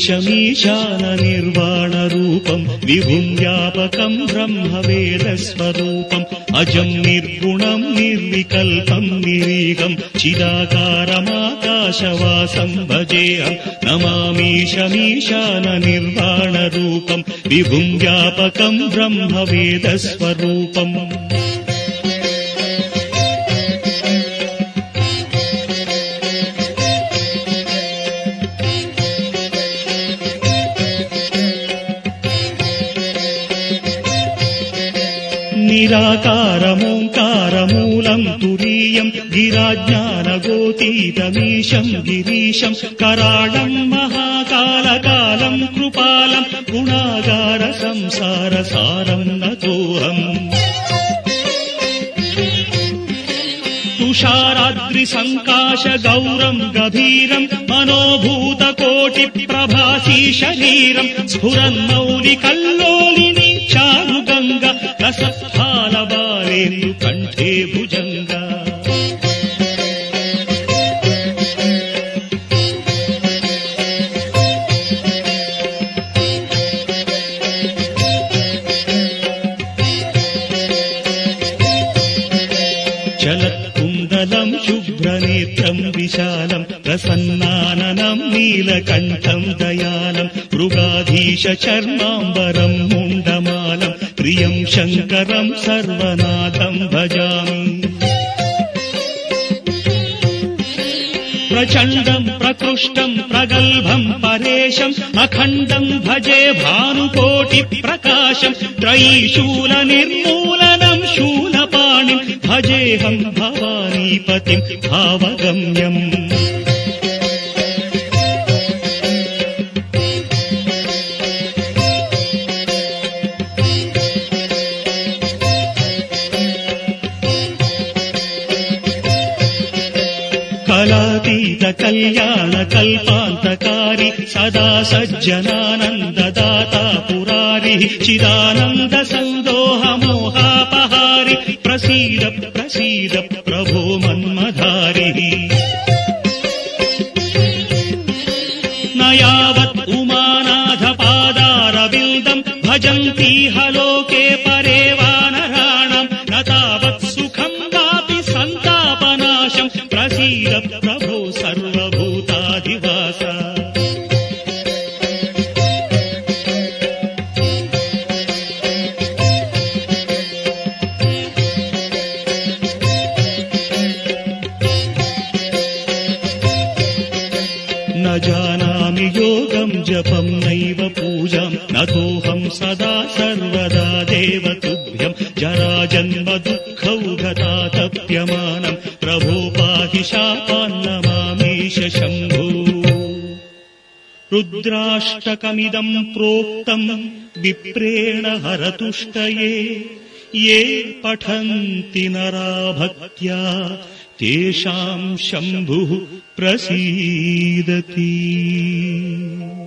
నమామీశమీశాన నిర్వాణ రూపం విభుం వ్యాపకం బ్రహ్మ వేద స్వరూపం అజం నిర్గుణం నిర్వికల్పం నిరీగం చిదాకారమాకాశవాసం భజేహం నమామీశమీశాన నిర్వాణ రూపం విభుం వ్యాపకం బ్రహ్మ వేద స్వరూపం నిరాకారమోంకారమూలం తురీయం గిరాజ్ఞానగోతీతమీశం గిరీశం కరాళం మహాకాలకాలం కృపాలం గుణాగార సంసార సారం నతోహం తుషారాద్రి సంకాశ గౌరం గభీరం మనోభూత కోటి ప్రభాసీ శరీరం స్ఫురన్మౌలి కల్లోలిని చారు గంగ రసఫాల బాలేందు కంఠే భుజంగా చలత్కుండలం శుభ్రనేత్రం విశాలం ప్రసన్నాననం నీలకంఠం దయాలం మృగాధీశ చర్మాంబరం ముండమాలం ప్రియం శంకరం సర్వనాథం భజామి ప్రచండం ప్రకృష్టం ప్రగల్భం పరేశం అఖండం భజే భానుకోటి ప్రకాశం త్రైశూల నిర్మూలనం శూలపాణిం భజేహం భవానీపతిం భావగమ్యం కళాతీత కళ్యాణ కల్పాంతకారి సదా సజ్జనానందదాత పురారి చిదానంద సందోహ మోహాపహారి ప్రసీద ప్రసీద ప్రభో మన్మధారి నయావత్ ఉమానాథ పాదారవిందం భజంతీహ లోకే పరే వానరాణం నతావత్ సుఖం వాపి సంతాపనాశం ప్రసీద ప్రభో సర్వభూతాధివాస न जानामि योगम् जपम् नैव पूजाम् नतोऽहम् सदा सर्वदा देव तुभ्यम् जराजन्म दुःखौघतातप्यमानम् प्रभो पाहि शापान्नमामीश शम्भो रुद्राष्टकमिदम् प्रोक्तम् विप्रेण हरतुष्टये ये पठन्ति नरा भक्त्या तेषाम् शम्भुः प्रसीदति